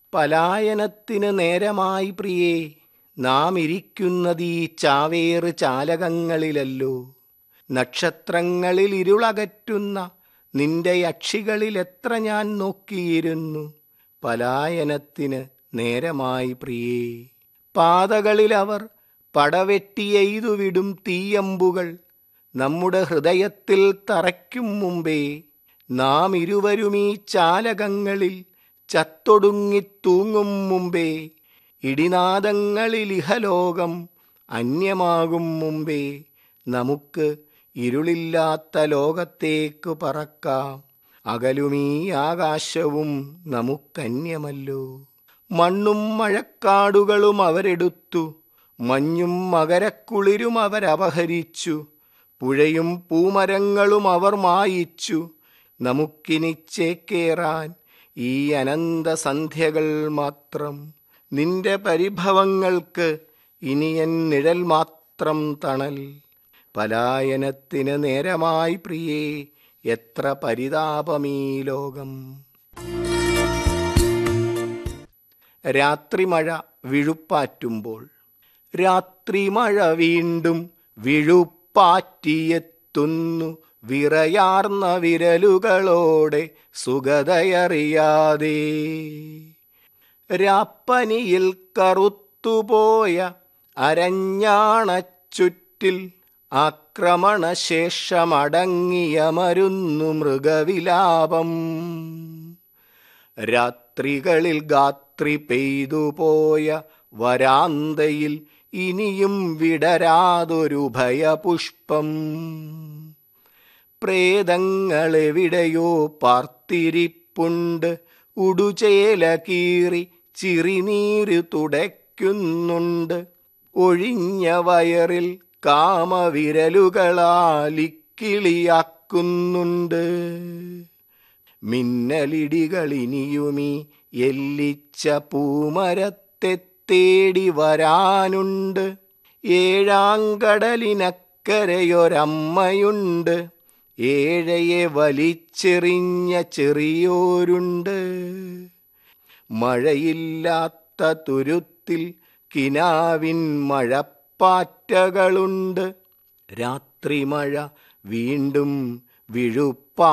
പലായനത്തിന് നേരമായി പ്രിയേ നാം ഇരിക്കുന്നതീ ചാവേറ് ചാലകങ്ങളിലല്ലോ നക്ഷത്രങ്ങളിൽ ഇരുളകറ്റുന്ന നിന്റെ യക്ഷികളിൽ എത്ര ഞാൻ നോക്കിയിരുന്നു പലായനത്തിന് നേരമായി പ്രിയേ പാതകളിൽ അവർ പടവെട്ടിയെയ്തുവിടും തീയമ്പുകൾ നമ്മുടെ ഹൃദയത്തിൽ തറയ്ക്കും മുമ്പേ നാം ഇരുവരും ഈ ചാലകങ്ങളിൽ ചത്തൊടുങ്ങിത്തൂങ്ങും മുമ്പേ ഇടിനാദങ്ങളിൽ ഇഹലോകം അന്യമാകും മുമ്പേ നമുക്ക് ഇരുളില്ലാത്ത ലോകത്തേക്ക് പറക്കാം അകലുമീ ആകാശവും നമുക്കന്യമല്ലോ മണ്ണും മഴക്കാടുകളും അവരെടുത്തു മഞ്ഞും മകരക്കുളിരും അവരപഹരിച്ചു പുഴയും പൂമരങ്ങളും അവർ മായിച്ചു നമുക്കിനി ചേക്കേറാൻ ഈ അനന്ത സന്ധ്യകൾ മാത്രം നിന്റെ പരിഭവങ്ങൾക്ക് ഇനിയൻ നിഴൽ മാത്രം തണൽ പലായനത്തിന് നേരമായി പ്രിയേ എത്ര പരിതാപമീ ലോകം രാത്രിമഴ വിഴുപ്പാറ്റുമ്പോൾ രാത്രിമഴ വീണ്ടും വിഴുപ്പാറ്റിയെത്തുന്നു വിറയാർന്ന വിരലുകളോടെ സുഗതയറിയാതെ രാപ്പനിയിൽ കറുത്തുപോയ അരഞ്ഞാണച്ചുറ്റിൽ ആക്രമണശേഷമടങ്ങിയ മരുന്നു മൃഗവിലാപം രാത്രികളിൽ ഗാത്രി പെയ്തുപോയ വരാന്തയിൽ ഇനിയും വിടരാതൊരു ഭയപുഷ്പം പ്രേതങ്ങളെവിടെയോ പാർത്തിരിപ്പുണ്ട് ഉടുചേല കീറി ചിറിനീര് തുടയ്ക്കുന്നുണ്ട് ഒഴിഞ്ഞ വയറിൽ കാമവിരലുകളാലിക്കിളിയാക്കുന്നുണ്ട് മിന്നലിടികളിനിയുമീ എല്ലിച്ച പൂമരത്തെ തേടി വരാനുണ്ട് ഏഴാങ്കടലിനക്കരയൊരമ്മയുണ്ട് ഏഴയെ വലിച്ചെറിഞ്ഞ ചെറിയോരുണ്ട് മഴയില്ലാത്ത തുരുത്തിൽ കിനാവിൻ മഴപ്പാറ്റകളുണ്ട് രാത്രിമഴ വീണ്ടും വിഴുപ്പ്